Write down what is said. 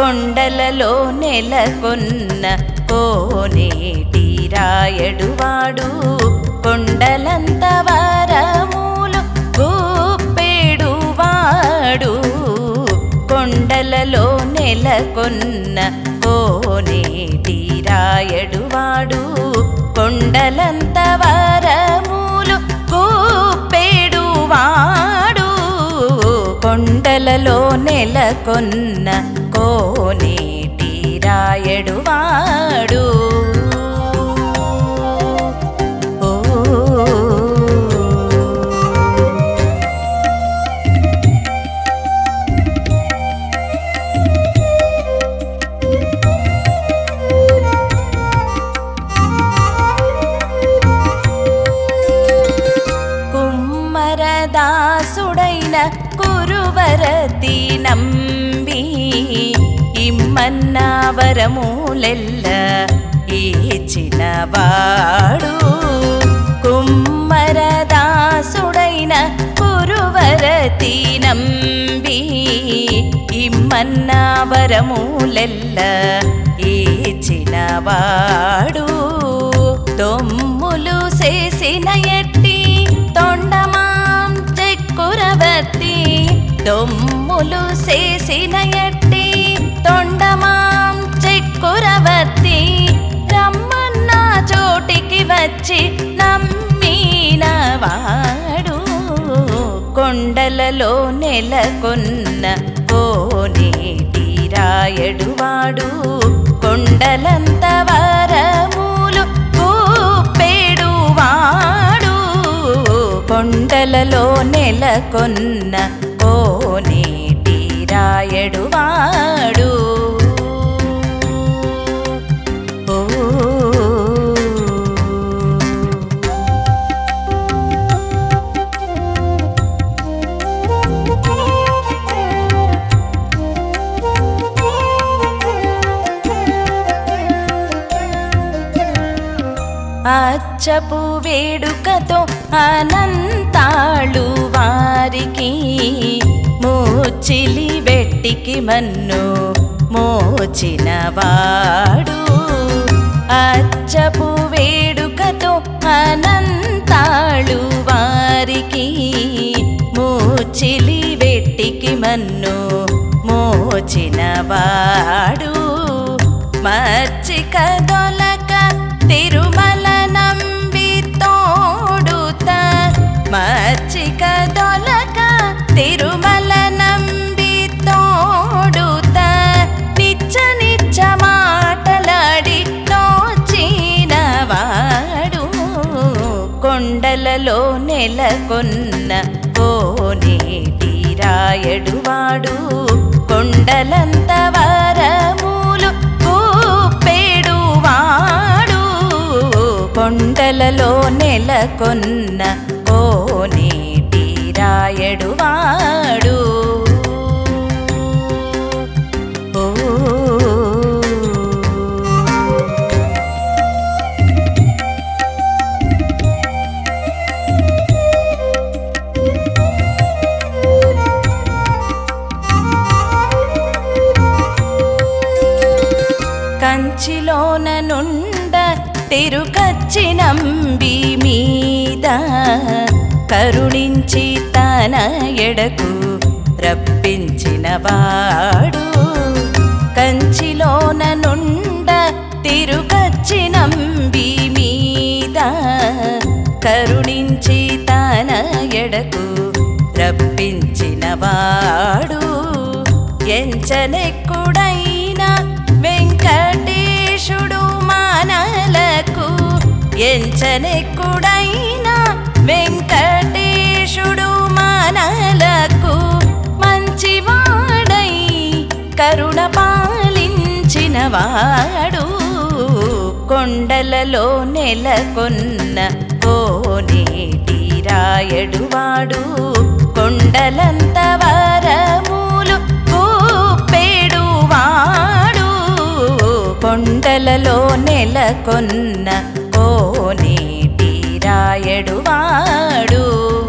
కొండలలో నెలకొన్న కోనేటి రాయడువాడు కొండలంత వరములు గూపెడువాడు కొండలలో నెలకొన్న కోనేటి రాయడువాడు కొండలంత వరములు గూపెడువాడు కొండలలో నెలకొన్న కోనేటి రాయడువాడు ఓ కుమ్మరదాసుడైన కురువరతి నంబి ఇమ్మన్న వరములెల్ల ఇచ్చినవాడు కుమ్మరదాసుడైన కురువరతి నంబి ఇమ్మన్న వరములెల్ల ఇచ్చినవాడు దొమ్ములు చేసిన ఎట్టి తొండమాం చెక్కురవత్తి దొమ్ములు చేసిన ఎట్టి తొండమాం చెక్కురవత్తి రమ్మన్న చోటికి వచ్చి నమ్మినవాడు కొండలలో నెలకొన్న కోనేటి రాయడువాడు కొండలంత వరములు కూపెడువాడు కొండలలో నెలకొన్న కోనేటి రాయడువాడు ఓ అచ్చపు వేడుకతో అనంతాళు వారికి మూచిలి వెట్టికి మన్ను మోచినవాడు అచ్చపు వేడుకతో అనంతాళు వారికి మూచిలి వెట్టికి మన్ను మోచినవాడు మచ్చిక దొలక తిరుమల నంబి తోడుత మచ్చిక దొలక తిరుమల నంబి తోడుత నిచ్చ నిచ్చ మాటలాడి నోచినవాడు కొండలలో నెలకొన్న కోనేటి రాయడువాడు కొండలంత వరములు కూపెడువాడు కొండలలో నెలకొన్న కోనేటి రాయడువాడు ఓ కంచిలోన నుండ తిరుకచ్చి నంబి మీద కరుణించి తన ఎడకు రప్పించినవాడు కంచిలోన నుండ తిరుకచ్చి నంబి మీద కరుణించి తన ఎడకు రప్పించినవాడు ఎంచనెక్కుడైన వెంకటేశుడు మానలకు ఎంచనెక్కుడైన వెంకటేశుడు మానలకు మంచివాడై కరుణ పాలించినవాడు కొండలలో నెలకొన్న కోనేటి రాయడువాడు కొండలంత వరములు కూపెడువాడు కొండలలో నెలకొన్న కోనేటి రాయడువాడు